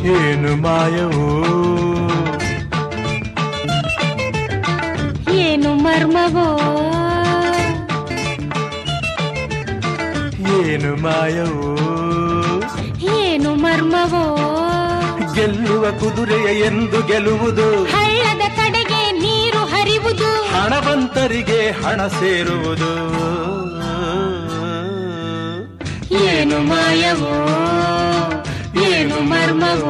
ಏನು ಮಾಯವೋ ಏನು ಮರ್ಮವೋ ಏನು ಮಾಯವೋ ಏನು ಮರ್ಮವೋ ಗೆಲ್ಲುವ ಕುದುರೆಯ ಎಂದು ಗೆಲುವುದು ಹಳ್ಳದ ಕಡೆಗೆ ನೀರು ಹರಿವುದು ಹಣವಂತರಿಗೆ ಹಣ ಸೇರುವುದು ಏನು ಮಾಯವೋ ಏನು ಮರ್ಮವೋ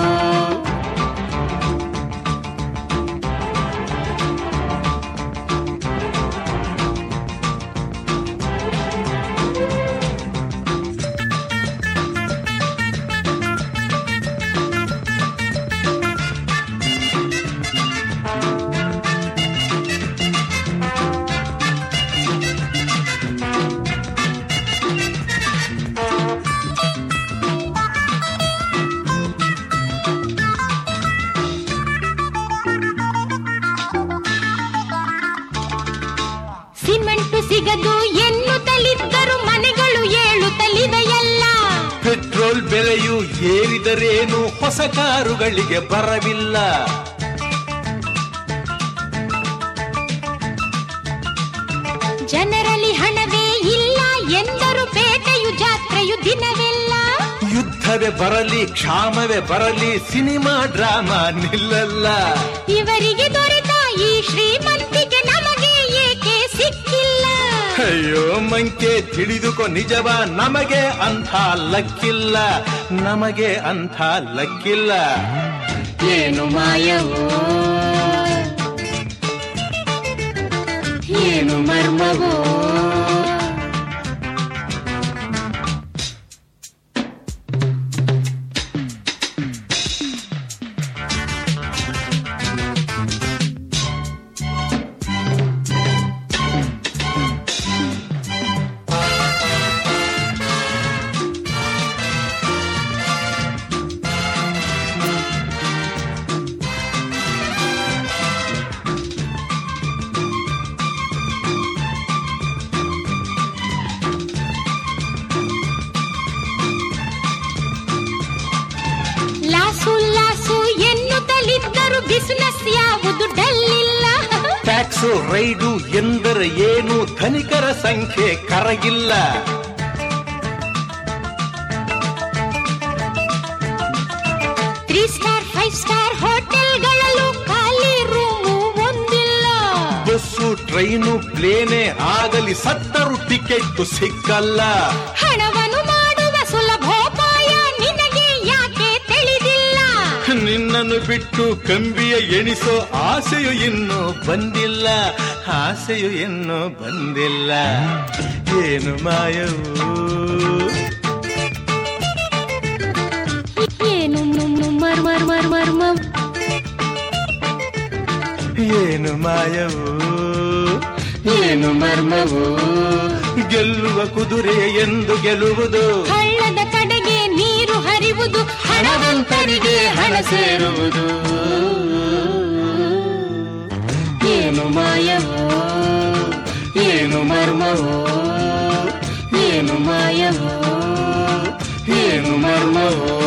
ಸಿಮೆಂಟು ಸಿಗದು ಎನ್ನುತ್ತಲಿದ್ದರು ಮನೆಗಳು ಏಳುತ್ತಲಿವೆಯಲ್ಲ ಪೆಟ್ರೋಲ್ ಬೆಲೆಯು ಏರಿದರೇನು ಹೊಸ ಕಾರುಗಳಿಗೆ ಬರವಿಲ್ಲ ಜನರಲ್ಲಿ ಹಣವೇ ಇಲ್ಲ ಎಂದರು ಪೇಟೆಯು ಜಾತ್ರೆಯು ದಿನವೆಲ್ಲ ಯುದ್ಧವೇ ಬರಲಿ ಕ್ಷಾಮವೇ ಬರಲಿ ಸಿನಿಮಾ ಡ್ರಾಮಾ ನಿಲ್ಲಲ್ಲ ಇವರಿಗೆ ದೊರೆತ ಈ ಶ್ರೀಮಂತಿಗೆ ನಮಗೆ ಏಕೆ ಸಿಕ್ಕಿಲ್ಲ ಅಯ್ಯೋ ಮಂಕೆ ತಿಳಿದುಕೋ ನಿಜವ ನಮಗೆ ಅಂಥ ಲಕ್ಕಿಲ್ಲ ನಮಗೆ ಅಂಥ ಲಕ್ಕಿಲ್ಲ ಏನು ಮಾಯವೋ ಏನು ಮರ್ಮವೋ ಲಾಸು ಲಾಸು ಎನ್ನುತ್ತಲಿದ್ದರು ಬಿಸಿನೆಸ್ ಯಾವುದು ಡಲ್ಲಿಲ್ಲ ಟ್ಯಾಕ್ಸು ರೈಡು ಎಂದರೆ ಏನು ಧನಿಕರ ಸಂಖ್ಯೆ ಕರಗಿಲ್ಲ ತ್ರೀ ಸ್ಟಾರ್ ಫೈವ್ ಸ್ಟಾರ್ ಹೋಟೆಲ್ಗಳಲ್ಲೂ ಖಾಲಿ ರೂಮು ಒಂದಿಲ್ಲ ಬಸ್ಸು ಟ್ರೈನು ಪ್ಲೇನೆ ಆಗಲಿ ಸತ್ತರು ಟಿಕೆಟ್ ಸಿಕ್ಕಲ್ಲ ಹಣವನ್ನು ಮಾಡುವ ಸುಲಭೋಪಾಯ ನಿನಗೆ ಯಾಕೆ ತಿಳಿದಿಲ್ಲ ನಿನ್ನನ್ನು ಬಿಟ್ಟು ಕಂಬಿಯ ಎಣಿಸೋ ಆಸೆಯು ಇನ್ನೂ ಬಂದಿಲ್ಲ ಆಸೆಯು ಇನ್ನೂ ಬಂದಿಲ್ಲ ಏನು ಮಾಯವು ಏನು ಮರ್ ಮರ್ ಮರ್ ಮರ್ ಮರ್ ಏನು ಮಾಯವು ಏನು ಮರ್ಮವೋ ಗೆಲ್ಲುವ ಕುದುರೆ ಎಂದು ಗೆಲುವುದು ಹಳ್ಳದ ಕಡೆಗೆ ನೀರು ಹರಿವುದು ಹಣವಂತರಿಗೆ ಹಣ ಸೇರುವುದು ಏನು ಮಾಯವೋ ಏನು ಮರ್ಮವೋ ಏನು ಮಾಯವೋ ಏನು ಮರ್ಮವೋ